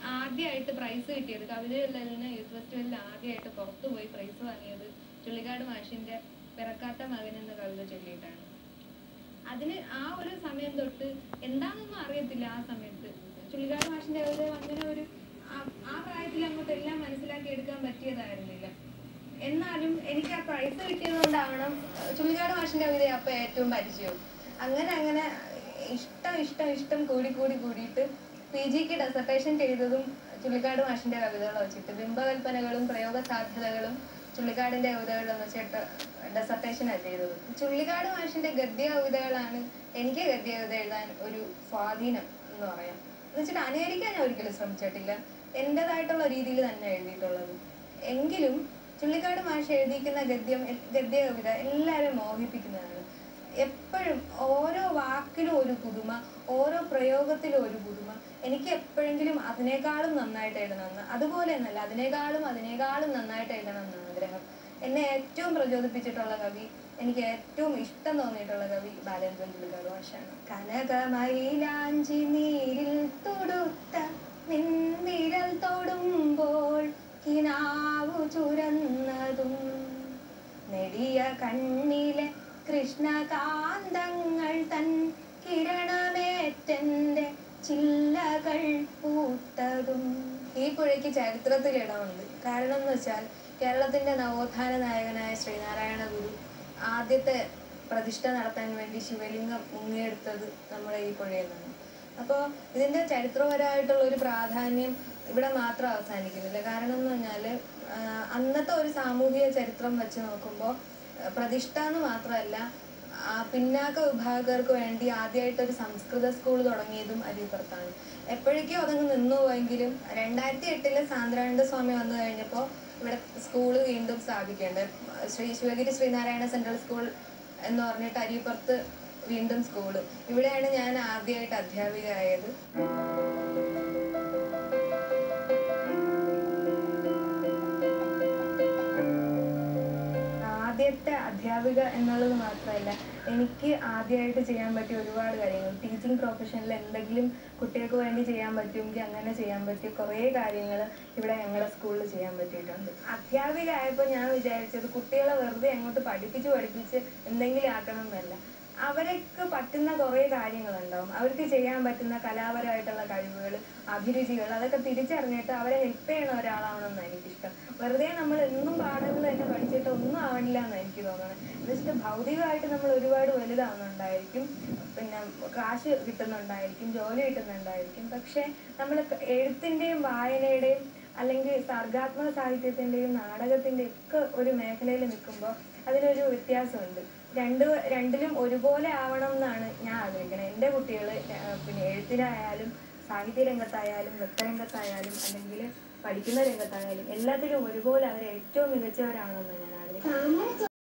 ആദ്യമായിട്ട് പ്രൈസ് കിട്ടിയത് കവിതയുള്ളതിന് യൂത്ത് ഫെസ്റ്റിവലിൽ ആദ്യമായിട്ട് പുറത്തു പോയി പ്രൈസ് വാങ്ങിയത് ചുള്ളിക്കാട് മാഷിന്റെ പിറക്കാത്ത മകൻ എന്ന കവിത ചൊല്ലിയിട്ടാണ് അതിന് ആ ഒരു സമയം തൊട്ട് എന്താണെന്നൊന്നും അറിയത്തില്ല ആ സമയത്ത് ചുള്ളിക്കാട് മാഷിന്റെ കവിത അങ്ങനെ ഒരു ആ- ആ പ്രായത്തിൽ അങ്ങോട്ട് എല്ലാം മനസ്സിലാക്കി എടുക്കാൻ പറ്റിയതായിരുന്നില്ല എന്നാലും എനിക്ക് ആ പ്രൈസ് കിട്ടിയത് കൊണ്ടാവണം ചുള്ളിക്കാട് മാഷിന്റെ കവിത അപ്പൊ ഏറ്റവും പരിചയവും അങ്ങനെ അങ്ങനെ ഇഷ്ടം ഇഷ്ടം ഇഷ്ടം കൂടി കൂടി കൂടിയിട്ട് പി ജിക്ക് ഡെസർട്ടേഷൻ ചെയ്തതും ചുള്ളിക്കാട് മാഷിന്റെ കവിതകൾ വെച്ചിട്ട് ബിംബകൽപ്പനകളും പ്രയോഗ സാധ്യതകളും ചുള്ളിക്കാടിന്റെ കവിതകളും വെച്ചിട്ട് ഡെസർട്ടേഷനാണ് ചെയ്തത് ചുള്ളിക്കാട് മാഷിന്റെ ഗദ്യ കവിതകളാണ് എനിക്ക് ഗദ്യ കവിത എഴുതാൻ ഒരു സ്വാധീനം എന്ന് പറയാം എന്ന് വെച്ചിട്ട് അനുകരിക്കാൻ ഞാൻ ഒരിക്കലും ശ്രമിച്ചിട്ടില്ല എൻ്റെതായിട്ടുള്ള രീതിയിൽ തന്നെ എഴുതിയിട്ടുള്ളത് എങ്കിലും ചുള്ളിക്കാട് മാഷ് എഴുതിയിരിക്കുന്ന ഗദ്യം ഗദ്യ കവിത എല്ലാവരും മോഹിപ്പിക്കുന്നതാണ് എപ്പോഴും ഓരോ വാക്കിലും ഒരു പുതുമ ഓരോ പ്രയോഗത്തിലും ഒരു പുതുമ എനിക്ക് എപ്പോഴെങ്കിലും അതിനേക്കാളും നന്നായിട്ട് എഴുതണമെന്ന് അതുപോലെ എന്നല്ല അതിനേക്കാളും അതിനേക്കാളും നന്നായിട്ട് എഴുതണം എന്നാണ് ആഗ്രഹം എന്നെ ഏറ്റവും പ്രചോദിപ്പിച്ചിട്ടുള്ള കവി എനിക്ക് ഏറ്റവും ഇഷ്ടം തോന്നിയിട്ടുള്ള കവി ബാലേന്ദ്രൻ ചുള്ളിക്കാട് മാഷാണ് കനകമയിലാഞ്ചി നീരിൽ തൊടുത്ത നിൻവിരൽ തൊടുമ്പോൾ കിനാവു ചുരന്നതും നെടിയ കണ്ണിലെ കൃഷ്ണകാന്തങ്ങൾ തൻ കിരണമേറ്റന്റെ ചില്ലകൾ പൂത്തതും ഈ പുഴയ്ക്ക് ചരിത്രത്തിൽ ഇടമുണ്ട് കാരണം എന്ന് വെച്ചാൽ കേരളത്തിന്റെ നവോത്ഥാന നായകനായ ശ്രീനാരായണ ഗുരു ആദ്യത്തെ പ്രതിഷ്ഠ നടത്താൻ വേണ്ടി ശിവലിംഗം മുങ്ങിയെടുത്തത് നമ്മുടെ ഈ പുഴയിൽ നിന്നാണ് അപ്പോൾ ഇതിന്റെ ചരിത്രപരമായിട്ടുള്ള ഒരു പ്രാധാന്യം ഇവിടെ മാത്രം അവസാനിക്കുന്നില്ല കാരണം എന്ന് പറഞ്ഞാൽ അന്നത്തെ ഒരു സാമൂഹിക ചരിത്രം വെച്ച് നോക്കുമ്പോൾ പ്രതിഷ്ഠ എന്ന് മാത്രമല്ല ആ പിന്നാക്ക വിഭാഗക്കാർക്ക് വേണ്ടി ആദ്യമായിട്ട് ഒരു സംസ്കൃത സ്കൂൾ തുടങ്ങിയതും അരിപ്പുറത്താണ് എപ്പോഴേക്കും അതങ്ങ് നിന്നു പോയെങ്കിലും രണ്ടായിരത്തി എട്ടില് സാന്ദ്രാനന്ദ സ്വാമി വന്നു കഴിഞ്ഞപ്പോൾ ഇവിടെ സ്കൂൾ വീണ്ടും സ്ഥാപിക്കേണ്ടത് ശ്രീ ശിവഗിരി ശ്രീനാരായണ സെൻട്രൽ സ്കൂൾ എന്ന് പറഞ്ഞിട്ട് അരിപ്പുറത്ത് വീണ്ടും സ്കൂള് ഇവിടെയാണ് ഞാൻ ആദ്യമായിട്ട് അധ്യാപിക ആയത് ആദ്യത്തെ അധ്യാപിക എന്നുള്ളത് മാത്രമല്ല എനിക്ക് ആദ്യമായിട്ട് ചെയ്യാൻ പറ്റിയ ഒരുപാട് കാര്യങ്ങൾ ടീച്ചിങ് പ്രൊഫഷനിൽ എന്തെങ്കിലും കുട്ടികൾക്ക് വേണ്ടി ചെയ്യാൻ പറ്റുമെങ്കിൽ അങ്ങനെ ചെയ്യാൻ പറ്റിയ കുറേ കാര്യങ്ങൾ ഇവിടെ ഞങ്ങളുടെ സ്കൂളിൽ ചെയ്യാൻ പറ്റിയിട്ടുണ്ട് അധ്യാപിക ആയപ്പോൾ ഞാൻ വിചാരിച്ചത് കുട്ടികളെ വെറുതെ അങ്ങോട്ട് പഠിപ്പിച്ച് പഠിപ്പിച്ച് എന്തെങ്കിലും ആക്കണം എന്നല്ല അവർക്ക് പറ്റുന്ന കുറേ കാര്യങ്ങളുണ്ടാവും അവർക്ക് ചെയ്യാൻ പറ്റുന്ന കലാപരമായിട്ടുള്ള കഴിവുകൾ അഭിരുചികൾ അതൊക്കെ തിരിച്ചറിഞ്ഞിട്ട് അവരെ ഹെൽപ്പ് ചെയ്യണ ഒരാളാവണമെന്ന് എനിക്കിഷ്ടം വെറുതെ നമ്മൾ എന്നും പാഠങ്ങൾ തന്നെ പഠിച്ചിട്ട് ഒന്നും ആവണില്ല എന്ന് എനിക്ക് തോന്നുന്നത് എന്ന് വെച്ചിട്ട് ഭൗതികമായിട്ട് നമ്മൾ ഒരുപാട് വലുതാവുന്നുണ്ടായിരിക്കും പിന്നെ കാശ് കിട്ടുന്നുണ്ടായിരിക്കും ജോലി കിട്ടുന്നുണ്ടായിരിക്കും പക്ഷെ നമ്മൾ എഴുത്തിൻ്റെയും വായനയുടെയും അല്ലെങ്കിൽ സർഗാത്മക സാഹിത്യത്തിൻ്റെയും നാടകത്തിൻ്റെയും ഒക്കെ ഒരു മേഖലയിൽ നിൽക്കുമ്പോൾ അതിനൊരു വ്യത്യാസമുണ്ട് രണ്ട് രണ്ടിലും ഒരുപോലെ ആവണം എന്നാണ് ഞാൻ ആഗ്രഹിക്കുന്നത് എൻ്റെ കുട്ടികൾ പിന്നെ എഴുത്തിനായാലും സാഹിത്യ രംഗത്തായാലും നൃത്തരംഗത്തായാലും അല്ലെങ്കിൽ പഠിക്കുന്ന രംഗത്തായാലും എല്ലാത്തിലും ഒരുപോലെ അവർ ഏറ്റവും മികച്ചവരാണെന്ന് ഞാൻ ആഗ്രഹിക്കുന്നു